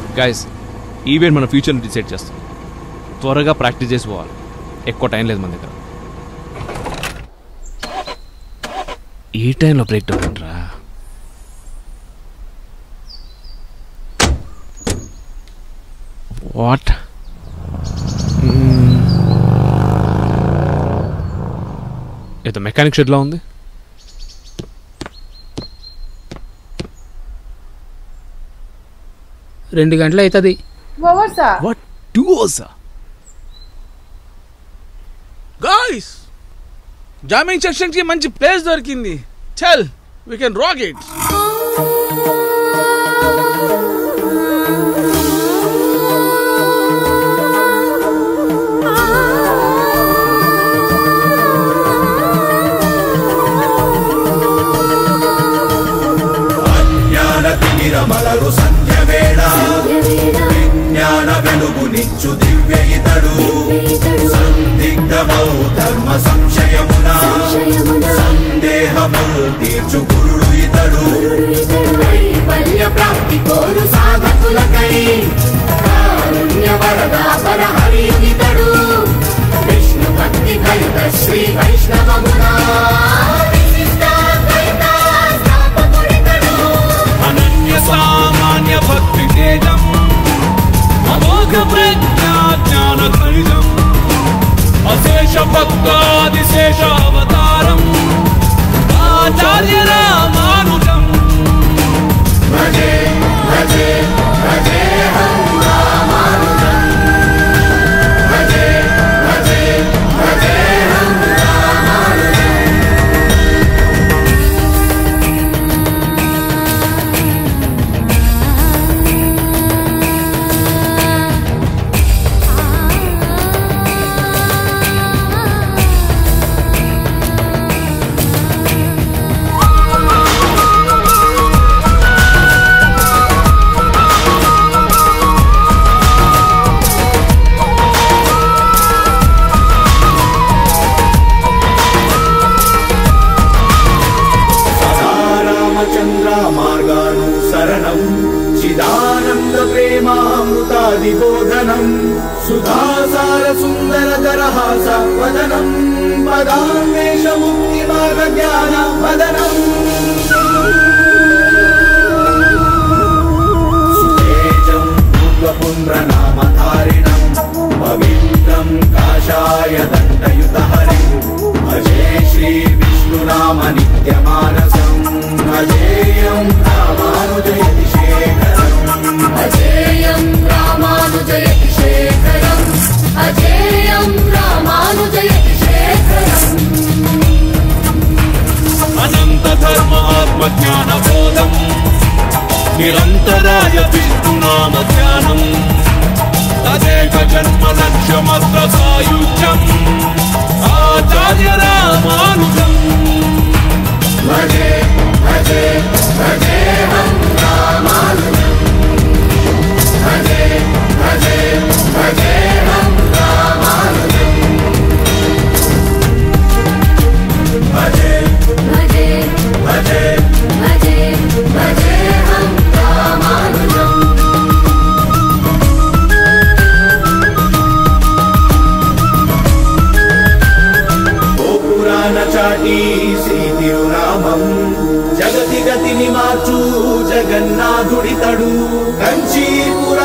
Guys event మన ఫ్యూచర్ని decide చేస్తాం త్వరగా ప్రాక్టీస్ చేసి పోవాలి ఎక్కువ టైం లేదు మన దగ్గర ఈ టైంలో బ్రేక్ డౌన్ రా వాట్ ఏదో మెకానిక్ షెడ్లా ఉంది రెండు గంటలు అవుతుంది ఓవర్సా వాట్ టూ అవర్సా గాయ్స్ జామింగ్ సెక్షన్ కి మంచి ప్లేస్ దొరికింది చల్ వీ కెన్ రాక్ ఇట్ జ్ఞాన తిమిరమలరు సంధ్య వేళ విజ్ఞాన వెలుగు నిచ్చు దివ్య ఇతడు సందిగ్ధమౌ ధర్మ సంశయమున సందేహము తీర్చు గురుడు ఇతడు కైవల్య ప్రాప్తి కోరు సాధకులకై కారుణ్య వరదాపర హరియునితడు విష్ణు భక్తి కలిత శ్రీ వైష్ణవమునా విశిష్టాద్వైత స్థాపకుడితడు. అనన్య సామాన్య భక్తి తేజం అమోఘ ప్రజ్ఞా జ్ఞాన ఖనిజం అశేష భక్తాదిశేష అవతారం ఆచార్య రామానుజం భజే భజే భజే హం రామానుజం భజే భజే భజే హం రామానుజం సదా రామచంద్ర మార్గాను శరణం చిదానంద ప్రేమామృతాది బోధనం సుధాసార సుందర దరహాస వదనం పదాన్వేష ముక్తి మార్గ జ్ఞాన వదనం సుతేజం పూర్వపుండ్రనామధారిణం పవిత్రం కాషాయ దండయుత హరిం భజే శ్రీ విష్ణునామ నిత్యమానసం అజేయం రామానుజయతి శేఖరం అజేయం రామానుజయతి శేఖరం అజేయం రామానుజయతి శేఖరం అనంత ధర్మ ఆత్మ జ్ఞాన బోధం నిరంతరాయ విష్ణునామ ధ్యానం తదేక జన్మ లక్ష్యమస్త్ర సాయుధ్యం ఆచార్య రామానుజం భజే భజే భజే హం రామానుజం భజే భజే భజే హం రామానుజం భజే భజే భజే భజే భజే హం రామానుజం ఓ పురాణ చాటి శ్రీ తిరునామం జగతి గతిని మార్చు జగన్నాథుడితడు కంచీపుర